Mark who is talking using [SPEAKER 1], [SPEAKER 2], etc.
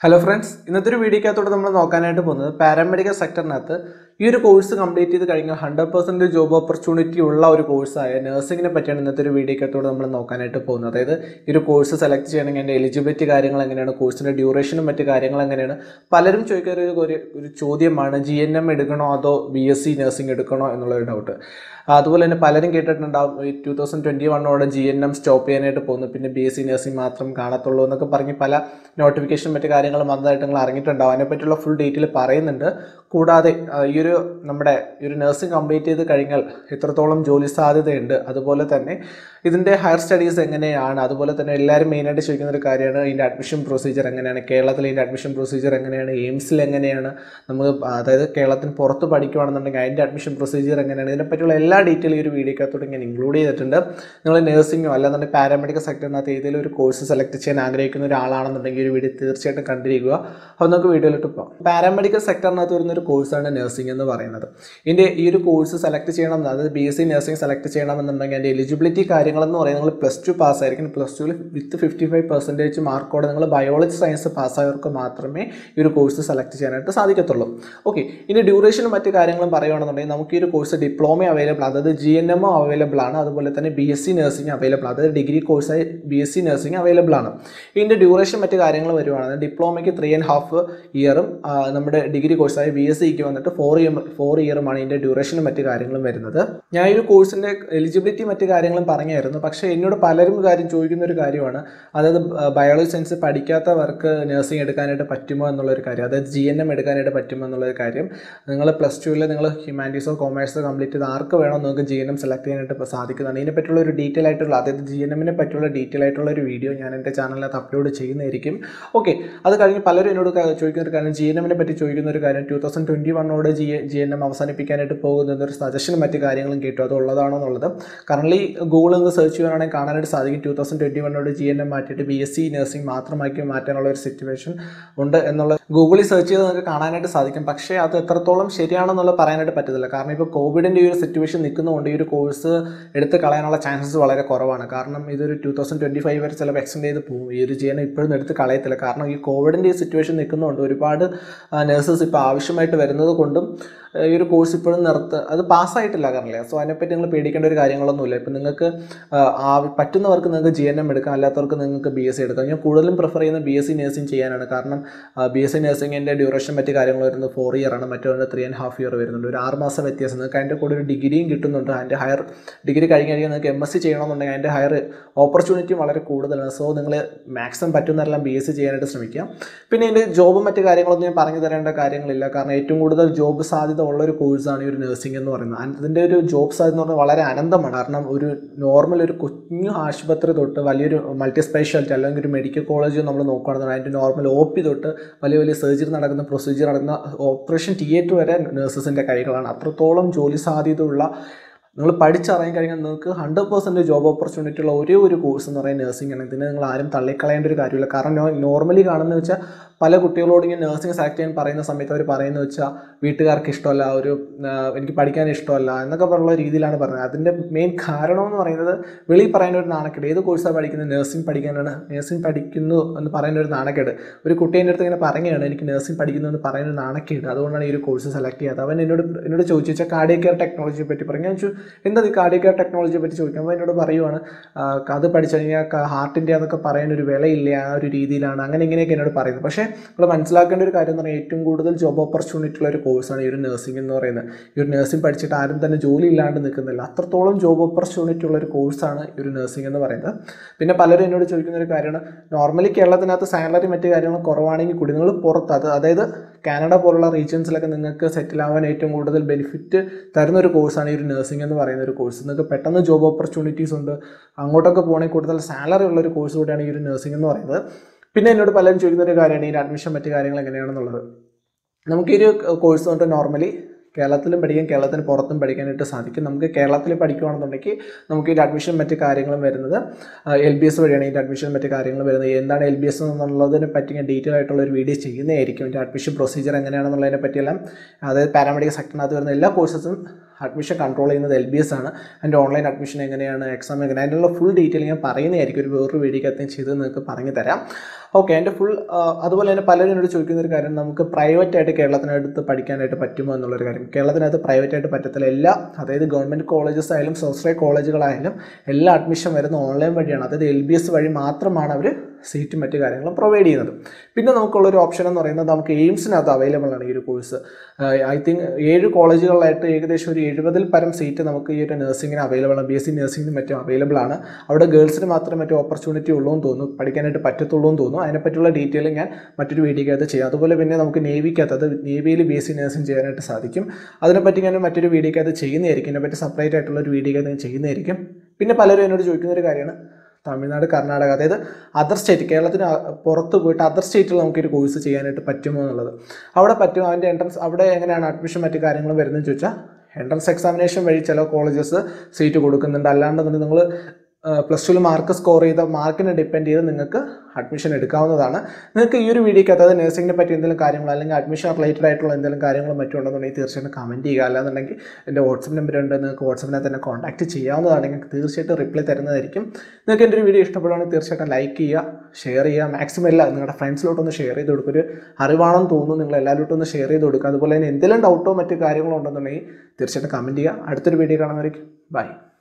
[SPEAKER 1] hello friends ഇന്നത്തെ ഒരു വീഡിയോക്കകത്തോട് നമ്മൾ നോക്കാനായിട്ട് പോകുന്നത് പാരാമെഡിക്കൽ സെക്ടറിനകത്ത് ഈ ഒരു കോഴ്സ് കംപ്ലീറ്റ് ചെയ്ത് കഴിഞ്ഞാൽ ഹൺഡ്രഡ് പെർസെൻറ്റ് ജോബ് ഓപ്പർച്യൂണിറ്റി ഉള്ള ഒരു കോഴ്സായ നഴ്സിങ്ങിനെ പറ്റിയാണ് ഇന്നത്തെ ഒരു വീഡിയോക്കകത്തോട് നമ്മൾ നോക്കാനായിട്ട് പോകുന്നത് അതായത് ഈ ഒരു കോഴ്സ് സെലക്ട് ചെയ്യണമെങ്കിൽ അതിൻ്റെ എലിജിബിലിറ്റി കാര്യങ്ങൾ എങ്ങനെയാണ് കോഴ്സിൻ്റെ ഡ്യൂറേഷനും മറ്റ് കാര്യങ്ങൾ എങ്ങനെയാണ് പലരും ചോദിക്കുന്ന ഒരു ഒരു ഒരു ചോദ്യമാണ് ജി എൻ എം എടുക്കണോ അതോ ബി എസ് സി നഴ്സിംഗ് എടുക്കണോ എന്നുള്ളൊരു ഡൗട്ട് അതുപോലെ തന്നെ പലരും കേട്ടിട്ടുണ്ടാവും ഈ ടു തൗസൻഡ് ട്വൻറ്റി വണ്ണോടെ ജി എൻ എം സ്റ്റോപ്പ് ചെയ്യാനായിട്ട് പോകുന്നു പിന്നെ ബി എസ് സി നഴ്സിംഗ് മാത്രം കാണത്തുള്ളൂ എന്നൊക്കെ പറഞ്ഞ് പല നോട്ടിഫിക്കേഷൻ മറ്റു കാര്യങ്ങളും വന്നതായിട്ട് നിങ്ങൾ അറിഞ്ഞിട്ടുണ്ടാവും അതിനെപ്പറ്റിയുള്ള ഫുൾ ഡീറ്റെയിൽ പറയുന്നുണ്ട് കൂടാതെ ആ, ഈ ഒരു നമ്മുടെ ഈ ഒരു നഴ്സിംഗ് കംപ്ലീറ്റ് ചെയ്ത് കഴിഞ്ഞാൽ എത്രത്തോളം ജോലി സാധ്യതയുണ്ട് അതുപോലെ തന്നെ ഇതിൻ്റെ ഹയർ സ്റ്റഡീസ് എങ്ങനെയാണ് അതുപോലെ തന്നെ എല്ലാവരും മെയിനായിട്ട് ചോദിക്കുന്ന ഒരു കാര്യമാണ് ഇതിൻ്റെ അഡ്മിഷൻ പ്രൊസീജിയർ എങ്ങനെയാണ് കേരളത്തിൽ ഇതിൻ്റെ അഡ്മിഷൻ പ്രൊസീജിയർ എങ്ങനെയാണ് എയിംസിൽ എങ്ങനെയാണ് നമുക്ക് അതായത് കേരളത്തിന് പുറത്ത് പഠിക്കുകയാണെന്നുണ്ടെങ്കിൽ അതിൻ്റെ അഡ്മിഷൻ പ്രൊസീജിയർ എങ്ങനെയാണ് ഇതിനെപ്പറ്റിയുള്ള എല്ലാ ഡീറ്റെയിലും ഈ ഒരു വീഡിയോക്കകത്തോട് ഞാൻ ഇൻക്ലൂഡ് ചെയ്തിട്ടുണ്ട് നിങ്ങൾ നഴ്സിംഗോ അല്ലാന്നുണ്ടെങ്കിൽ പാരാമെഡിക്കൽ സെക്ടറിനകത്ത് ഏതെങ്കിലും ഒരു കോഴ്സ് സെലക്ട് ചെയ്യാൻ ആഗ്രഹിക്കുന്ന ഒരാളാണെന്നുണ്ടെങ്കിൽ ഈ ഒരു വീഡിയോ തീർച്ചയായിട്ടും കണ്ടിരിക്കുക അപ്പോൾ നമുക്ക് വീഡിയോയിലോട്ട് പോകാം പാരാമെഡിക്കൽ സെക്ടറിനകത്ത് വരുന്ന ഒരു കോഴ്സാണ് നഴ്സിംഗ് എന്ന് പറയുന്നത് ഇതിൻ്റെ ഈ ഒരു കോഴ്സ് സെലക്ട് ചെയ്യണം അതായത് B S C nursing select ചെയ്യണമെന്നുണ്ടെങ്കിൽ അതിൻ്റെ എലിജിബിലിറ്റി കാര്യങ്ങളെന്ന് പറയുന്നത് നിങ്ങൾ പ്ലസ് ടു പാസ്സായിരിക്കും പ്ലസ് ടുവിൽ വിത്ത് ഫിഫ്റ്റി ഫൈവ് പെർസെൻറ്റേജ് മാർക്കോടെ നിങ്ങൾ ബയോളജി സയൻസ് പാസ്സായവർക്ക് മാത്രമേ ഈ ഒരു കോഴ്സ് സെലക്ട് ചെയ്യാനായിട്ട് സാധിക്കത്തുള്ളൂ ഓക്കെ ഇനി ഡ്യൂറേഷനും മറ്റു കാര്യങ്ങളും പറയുകയാണെന്നുണ്ടെങ്കിൽ നമുക്ക് ഈ ഒരു കോഴ്സ് ഡിപ്ലോമ അവൈലബിൾ അതായത് ജി എൻ എം അവൈലബിൾ ആണ് അതുപോലെ തന്നെ B S C nursing available അതായത് ഡിഗ്രി കോഴ്സായി B S C nursing available ആണ് ഇതിൻ്റെ ഡ്യൂറേഷൻ മറ്റു കാര്യങ്ങൾ വരുവാണെങ്കിൽ ഡിപ്ലോമയ്ക്ക് ത്രീ ആൻഡ് ഹാഫ് ഇയറും നമ്മുടെ ഡിഗ്രി കോഴ്സായ ബി എസ് സിക്ക് വന്നിട്ട് ഫോർ ഇയർ ഫോർ ഇയറുമാണ് ഇതിൻ്റെ ഡ്യൂറേഷനും മറ്റു കാര്യങ്ങളും വരുന്നത് ഞാൻ ഈ ഒരു കോഴ്സിൻ്റെ എലിജിബിലിറ്റി മറ്റു കാര്യങ്ങളും പറഞ്ഞായിരുന്നു പക്ഷേ എന്നോട് പലരും കാര്യം ചോദിക്കുന്ന ഒരു കാര്യമാണ് അതായത് ബയോളജി സയൻസ് പഠിക്കാത്തവർക്ക് നഴ്സിംഗ് എടുക്കാനായിട്ട് പറ്റുമോ എന്നുള്ളൊരു കാര്യം അതായത് ജി എൻ എം എടുക്കാനായിട്ട് പറ്റുമോ എന്നുള്ളൊരു കാര്യം നിങ്ങൾ പ്ലസ് ടുവിൽ നിങ്ങൾ ഹ്യൂമാനിറ്റീസോ കോമേഴ്സോ കംപ്ലീറ്റ് ചെയ്ത് ആർക്ക് വേണോ നിങ്ങൾക്ക് ജി എൻ എം സെലക്ട് ചെയ്യാനായിട്ട് ഇപ്പോൾ സാധിക്കുന്നതാണ് ഇതിനെ പറ്റിയുള്ള ഒരു ഡീറ്റെയിൽ ആയിട്ടുള്ള അതായത് ജി എൻ എമ്മിനെ പറ്റിയുള്ള ഡീറ്റെയിൽ ആയിട്ടുള്ള ഒരു വീഡിയോ ഞാൻ എൻ്റെ ചാനലിനകത്ത് അപ്ലോഡ് ചെയ്യുന്നതായിരിക്കും ഓക്കെ അത് കഴിഞ്ഞ് പലരും എന്നോട് ക- ചോദിക്കുന്ന ഒരു കാര്യം ജി എൻ എമ്മിനെ പറ്റി ചോദിക്കുന്ന ഒരു കാര്യം ടു തൗസൻഡ് ട്വൻറ്റി വണ്ണോട് ജി ജി എൻ എം അവസാനിപ്പിക്കാനായിട്ട് പോകുന്ന ഒരു സജഷനും മറ്റു കാര്യങ്ങളും കേട്ടു അത് ഉള്ളതാണോ എന്നുള്ളത് കറണ്ട്ലി ഗൂഗിളിൽ നിന്ന് സെർച്ച് ചെയ്യുകയാണെങ്കിൽ കാണാനായിട്ട് സാധിക്കും ടു തൗസൻഡ് ട്വൻറ്റി വണ്ണോട് ജി എൻ എം മാറ്റിയിട്ട് ബി എസ് സി നഴ്സിംഗ് മാത്രമാക്കി മാറ്റാനുള്ള ഒരു സിറ്റുവേഷൻ ഉണ്ട് എന്നുള്ള ഗൂഗിളിൽ സെർച്ച് ചെയ്ത് നിങ്ങൾക്ക് കാണാനായിട്ട് സാധിക്കും പക്ഷേ അത് എത്രത്തോളം ശരിയാണെന്നുള്ളത് പറയാനായിട്ട് പറ്റത്തില്ല കാരണം ഇപ്പോൾ കോവിഡിൻ്റെ ഈ ഒരു സിറ്റുവേഷൻ നിൽക്കുന്നതുകൊണ്ട് ഈ ഒരു കോഴ്സ് എടുത്ത് കളയാനുള്ള ചാൻസസ് വളരെ കുറവാണ് കാരണം ഇതൊരു ടു തൗസൻഡ് ട്വൻറ്റി ഫൈവ് വരെ ചിലപ്പോൾ എക്സ്റ്റെൻഡ് ചെയ്ത് പോകും ഈ ഒരു ചെയ്യാൻ ഇപ്പോഴും എടുത്ത് കളയത്തില്ല കാരണം ഈ കോവിഡിൻ്റെ ഈ സിറ്റുവേഷൻ നിൽക്കുന്നതുകൊണ്ട് ഒരുപാട് നഴ്സസ് ഇപ്പോൾ ആവശ്യമായിട്ട് വരുന്നത് കൊണ്ടും ആ, ഈ ഒരു കോഴ്സ് ഇപ്പോഴും നിർത്ത് അത് പാസ്സായിട്ടില്ല കാരണല്ലേ സോ അതിനെപ്പറ്റി നിങ്ങൾ പേടിക്കേണ്ട ഒരു കാര്യങ്ങളൊന്നുമില്ല ഇപ്പം നിങ്ങൾക്ക് ആ, ആ- പറ്റുന്നവർക്ക് നിങ്ങൾക്ക് ജി എൻ എം എടുക്കാം അല്ലാത്തവർക്ക് നിങ്ങൾക്ക് ബി എസ് സി എടുക്കാം ഞാൻ കൂടുതലും പ്രിഫർ ചെയ്യുന്നത് ബി എസ് സി നഴ്സിംഗ് ചെയ്യാനാണ് കാരണം ബി എസ് സി നഴ്സിംഗിൻ്റെ ഡ്യൂറേഷൻ മറ്റ് കാര്യങ്ങൾ വരുന്നത് ഫോർ ഇയർ ആണ് മറ്റൊന്ന് ത്രീ ആൻഡ് ഹാഫ് ഇയർ വരുന്നുണ്ട് ഒരു ആറ് മാസം വ്യത്യാസം നിങ്ങൾക്ക് അതിൻ്റെ കൂടെ ഒരു ഡിഗ്രിയും കിട്ടുന്നുണ്ട് അതിൻ്റെ ഹയർ ഡിഗ്രി കഴിഞ്ഞ് കഴിഞ്ഞാൽ നിങ്ങൾക്ക് എം എസ് സി ചെയ്യണമെന്നുണ്ടെങ്കിൽ അതിൻ്റെ ഹയർ ഓപ്പർച്യൂണിറ്റിയും വളരെ കൂടുതലാണ് സോ നിങ്ങൾ മാക്സിമം പറ്റുന്നതെല്ലാം ബി എസ് സി ചെയ്യാനായിട്ട് ശ്രമിക്കുക പിന്നെ ഇതിൻ്റെ ജോബും മറ്റ് കാര്യങ്ങളൊന്നും ഞാൻ പറഞ്ഞു തരേണ്ട കാര്യങ്ങളില്ല കാരണം ഏറ്റവും കൂടുതൽ ജോബ് സാധ്യത ഉള്ള ഒരു കോഴ്സാണ് ഈ ഒരു നഴ്സിംഗ് എന്ന് പറയുന്നത് അൻ- അതിൻ്റെ ഒരു ജോബ് സാധ്യത എന്ന് പറഞ്ഞാൽ വളരെ അനന്തമാണ് കാരണം ഒരു നോർമൽ ഒരു കുഞ്ഞു ആശുപത്രി തൊട്ട് വലിയൊരു മൾട്ടി സ്പെഷ്യാലിറ്റി അല്ലെങ്കിൽ ഒരു മെഡിക്കൽ കോളേജ് നമ്മൾ നോക്കുകയാണെന്നുണ്ടെങ്കിൽ അതിൻ്റെ നോർമൽ ഒ പി തൊട്ട് വലിയ വലിയ സർജറി നടക്കുന്ന പ്രൊസീജിയർ നടക്കുന്ന ഓപ്പറേഷൻ തിയേറ്റർ വരെ നഴ്സസിൻ്റെ കൈകളാണ് അത്രത്തോളം ജോലി സാധ്യതയുള്ള നിങ്ങൾ പഠിച്ചിറങ്ങി കഴിഞ്ഞാൽ നിങ്ങൾക്ക് ഹൺഡ്രഡ് പെർസെൻറ്റ് ജോബ് ഓപ്പർച്യൂണിറ്റി ഉള്ള ഒരേ ഒരു കോഴ്സ് എന്ന് പറയുന്നത് നഴ്സിംഗ് ആണ് ഇതിനെ നിങ്ങൾ ആരും തള്ളിക്കളയേണ്ട ഒരു കാര്യമില്ല കാരണം നോർമലി കാണുന്നത് വെച്ചാൽ പല കുട്ടികളോട് ഇങ്ങനെ നഴ്സിംഗ് സെലക്ട് ചെയ്യാൻ പറയുന്ന സമയത്ത് അവർ പറയുന്നത് വെച്ചാൽ വീട്ടുകാർക്ക് ഇഷ്ടമല്ല ഒരു ആ, എനിക്ക് പഠിക്കാൻ ഇഷ്ടമല്ല എന്നൊക്കെ പറഞ്ഞുള്ള രീതിയിലാണ് പറയുന്നത് അതിൻ്റെ മെയിൻ കാരണം എന്ന് പറയുന്നത് വെളിയിൽ പറയുന്ന ഒരു നാണക്കേട് ഏത് കോഴ്സാണ് പഠിക്കുന്നത് നഴ്സിംഗ് പഠിക്കാനാണ് നഴ്സിംഗ് പഠിക്കുന്നു എന്ന് പറയുന്ന ഒരു നാണക്കേട് ഒരു കുട്ടീൻ്റെ അടുത്ത് ഇങ്ങനെ പറയുകയാണ് എനിക്ക് നഴ്സിംഗ് പഠിക്കുന്നു എന്ന് പറയുന്ന ഒരു നാണക്കേട് അതുകൊണ്ടാണ് ഈ ഒരു കോഴ്സ് സെലക്ട് ചെയ്യാത്തത് അവൻ എന്നോട് എന്നോട് ചോദിച്ചു വെച്ചാൽ കാർഡിയ കെയർ ടെക്നോളജിയെ പറ്റി പറഞ്ഞു ഞാൻ ചോദിച്ചു എന്താ ഈ കാർഡിയ കെയർ ടെക്നോളജിയെ പറ്റി ചോദിക്കുമ്പോൾ എന്നോട് പറയുവാണ് ആ, അത് പഠിച്ചു കഴിഞ്ഞാൽ ഹാർട്ടിൻ്റെ അതൊക്കെ പറയാൻ ഒരു വിലയില്ല ആ ഒരു രീതിയിലാണ് അങ്ങനെ ഇങ്ങനെയൊക്കെ എന്നോട് പറയുന്നത് പക്ഷേ നമ്മൾ മനസ്സിലാക്കേണ്ട ഒരു കാര്യം എന്ന് പറഞ്ഞാൽ ഏറ്റവും കൂടുതൽ ജോബ് ഓപ്പർച്യൂണിറ്റി ഉള്ള ഒരു കോഴ്സാണ് ഈ ഒരു നഴ്സിംഗ് എന്ന് പറയുന്നത് ഈ ഒരു നഴ്സിംഗ് പഠിച്ചിട്ട് ആരും തന്നെ ജോലി ഇല്ലാണ്ട് നിൽക്കുന്നില്ല അത്രത്തോളം ജോബ് ഓപ്പർച്യൂണിറ്റി ഉള്ള ഒരു കോഴ്സാണ് ഈ ഒരു നഴ്സിംഗ് എന്ന് പറയുന്നത് പിന്നെ പലരും എന്നോട് ചോദിക്കുന്ന ഒരു കാര്യമാണ് നോർമലി കേരളത്തിനകത്ത് സാലറി മറ്റു കാര്യങ്ങൾ കുറവാണെങ്കിൽ കൂടി നിങ്ങൾ പുറത്ത് അത് അതായത് കാനഡ പോലുള്ള റീജിയൻസിലൊക്കെ നിങ്ങൾക്ക് സെറ്റിൽ ആവാൻ ഏറ്റവും കൂടുതൽ ബെനിഫിറ്റ് തരുന്ന ഒരു കോഴ്സാണ് ഈ ഒരു നഴ്സിംഗ് എന്ന് പറയുന്ന ഒരു കോഴ്സ് നിങ്ങൾക്ക് പെട്ടെന്ന് ജോബ് ഓപ്പർച്യൂണിറ്റീസ് ഉണ്ട് അങ്ങോട്ടൊക്കെ പോകണമെങ്കിൽ കൂടുതൽ സാലറി ഉള്ള ഒരു കോഴ്സ് കൂടിയാണ് ഈ ഒരു നഴ്സിംഗ് എന്ന് പറയുന്നത് പിന്നെ എന്നോട് പലരും ചോദിക്കുന്ന ഒരു കാര്യമാണ് ഈ അഡ്മിഷൻ മറ്റു കാര്യങ്ങൾ എങ്ങനെയാണെന്നുള്ളത് നമുക്ക് ഈ ഒരു കോഴ്സ് കൊണ്ട് നോർമലി കേരളത്തിലും പഠിക്കാം കേരളത്തിന് പുറത്തും പഠിക്കാനായിട്ട് സാധിക്കും നമുക്ക് കേരളത്തിൽ പഠിക്കുകയാണെന്നുണ്ടെങ്കിൽ നമുക്ക് ഇതിൻ്റെ അഡ്മിഷൻ മറ്റ് കാര്യങ്ങളും വരുന്നത് എൽ ബി എസ് വഴിയാണ് ഇതിൻ്റെ അഡ്മിഷൻ മറ്റ് കാര്യങ്ങൾ വരുന്നത് എന്താണ് എൽ ബി എസ് എന്നുള്ളതിനെ പറ്റി ഞാൻ ഡീറ്റെയിൽ ആയിട്ടുള്ള ഒരു വീഡിയോ ചെയ്യുന്നതായിരിക്കും ഇതിൻ്റെ അഡ്മിഷൻ പ്രൊസീജിയർ എങ്ങനെയാണെന്നുള്ളതിനെ പറ്റിയെല്ലാം അതായത് പാരാമെഡിക്കൽ സെക്ടറിനകത്ത് വരുന്ന എല്ലാ കോഴ്സസും അഡ്മിഷൻ കൺട്രോൾ ചെയ്യുന്നത് എൽ ബി എസ് ആണ് അതിൻ്റെ ഓൺലൈൻ അഡ്മിഷൻ എങ്ങനെയാണ് എക്സാം എങ്ങനെ അതിനുള്ള ഫുൾ ഡീറ്റെയിൽ ഞാൻ പറയുന്നതായിരിക്കും ഒരു വേറൊരു വീഡിയോക്കകത്ത് ചെയ്ത് നിങ്ങൾക്ക് പറഞ്ഞു തരാം ഓക്കെ എൻ്റെ ഫുൾ അതുപോലെ തന്നെ പലരും എന്നോട് ചോദിക്കുന്ന ഒരു കാര്യം നമുക്ക് പ്രൈവറ്റ് ആയിട്ട് കേരളത്തിനടുത്ത് പഠിക്കാനായിട്ട് പറ്റുമോ എന്നുള്ളൊരു കാര്യം കേരളത്തിനകത്ത് പ്രൈവറ്റ് ആയിട്ട് പറ്റത്തില്ല എല്ലാ അതായത് ഗവൺമെൻറ് കോളേജസ് ആയാലും സ്വാശ്രയ കോളേജുകളായാലും എല്ലാ അഡ്മിഷൻ വരുന്ന ഓൺലൈൻ വഴിയാണ് അതായത് എൽ ബി എസ് വഴി മാത്രമാണ് അവർ സീറ്റും മറ്റു കാര്യങ്ങളും പ്രൊവൈഡ് ചെയ്യുന്നത് പിന്നെ നമുക്കുള്ളൊരു ഓപ്ഷൻ എന്ന് പറയുന്നത് നമുക്ക് എയിംസിനകത്ത് അവൈലബിൾ ആണ് ഈ ഒരു കോഴ്സ് ഐ തിങ്ക് ഏഴ് കോളേജുകളിലായിട്ട് ഏകദേശം ഒരു എഴുപതിൽ പരം സീറ്റ് നമുക്ക് ഈ ഒരു നഴ്സിംഗിന് അവൈലബിൾ ആണ് ബി എസ് സി നഴ്സിംഗിന് മറ്റും അവൈലബിൾ ആണ് അവിടെ ഗേൾസിന് മാത്രമേ മറ്റു ഓപ്പർച്യൂണിറ്റി ഉള്ളൂ എന്ന് തോന്നുന്നു പഠിക്കാനായിട്ട് പറ്റത്തുള്ളൂ എന്ന് തോന്നുന്നു അതിനെപ്പറ്റിയുള്ള ഡീറ്റെയിൽ ഞാൻ മറ്റൊരു വീഡിയോക്കകത്ത് ചെയ്യാം അതുപോലെ പിന്നെ നമുക്ക് നേവിക്കകത്ത് അത് നേവിയിൽ ബി എസ് സി നഴ്സിംഗ് ചെയ്യാനായിട്ട് സാധിക്കും അതിനെപ്പറ്റി ഞാൻ മറ്റൊരു വീഡിയോക്കകത്ത് ചെയ്യുന്നതായിരിക്കും ഇതിനെപ്പറ്റി സെപ്പറേറ്റ് ആയിട്ടുള്ള ഒരു വീഡിയോക്കകത്ത് ഞാൻ ചെയ്യുന്നതായിരിക്കും പിന്നെ പലരും എന്നോട് ചോദിക്കുന്ന ഒരു കാര്യമാണ് തമിഴ്നാട് കർണാടക അതായത് അതർ സ്റ്റേറ്റ് കേരളത്തിന് അ- പുറത്ത് പോയിട്ട് അതർ സ്റ്റേറ്റിൽ നമുക്ക് ഒരു കോഴ്സ് ചെയ്യാനായിട്ട് പറ്റുമോ എന്നുള്ളത് അവിടെ പറ്റും അതിൻ്റെ എൻട്രൻസ് അവിടെ എങ്ങനെയാണ് അഡ്മിഷൻ മറ്റു കാര്യങ്ങളും വരുന്നതെന്ന് ചോദിച്ചാൽ എൻട്രൻസ് എക്സാമിനേഷൻ വഴി ചില കോളേജസ് സീറ്റ് കൊടുക്കുന്നുണ്ട് അല്ലാണ്ട് നിങ്ങൾ പ്ലസ് ടുവിൽ മാർക്ക് സ്കോർ ചെയ്ത മാർക്കിനെ ഡിപ്പെൻഡ് ചെയ്ത് നിങ്ങൾക്ക് അഡ്മിഷൻ എടുക്കാവുന്നതാണ് നിങ്ങൾക്ക് ഈ ഒരു വീഡിയോക്ക് അതായത് നഴ്സിംഗിനെ പറ്റി എന്തെങ്കിലും കാര്യങ്ങൾ അല്ലെങ്കിൽ അഡ്മിഷൻ റിലേറ്റഡ് ആയിട്ടുള്ള എന്തെങ്കിലും കാര്യങ്ങളും മറ്റും ഉണ്ടെന്നുണ്ടെങ്കിൽ തീർച്ചയായിട്ടും കമൻറ്റ് ചെയ്യുക അല്ലാന്നുണ്ടെങ്കിൽ എൻ്റെ വാട്സപ്പ് നമ്പർ ഉണ്ട് നിങ്ങൾക്ക് വാട്സപ്പിനകത്ത് തന്നെ കോൺടാക്ട് ചെയ്യാവുന്നതാണ് നിങ്ങൾക്ക് തീർച്ചയായിട്ടും റിപ്ലൈ തരുന്നതായിരിക്കും നിങ്ങൾക്ക് എൻ്റെ ഒരു വീഡിയോ ഇഷ്ടപ്പെടുകയാണെങ്കിൽ തീർച്ചയായിട്ടും ലൈക്ക് ചെയ്യുക ഷെയർ ചെയ്യുക മാക്സിമം എല്ലാം നിങ്ങളുടെ ഫ്രണ്ട്സിലോട്ടൊന്ന് ഷെയർ ചെയ്ത് കൊടുക്കുക ഒരു അറിവാണെന്ന് തോന്നുന്നു നിങ്ങൾ എല്ലാവരോട്ടും ഒന്ന് ഷെയർ ചെയ്ത് കൊടുക്കുക അതുപോലെ തന്നെ എന്തെങ്കിലും ഡൗട്ടോ മറ്റു കാര്യങ്ങളോ ഉണ്ടെന്നുണ്ടെങ്കിൽ തീർച്ചയായിട്ടും കമൻറ്റ് ചെയ്യുക അടുത്തൊരു വീഡിയോ കാണുന്നവരേക്കും ബൈ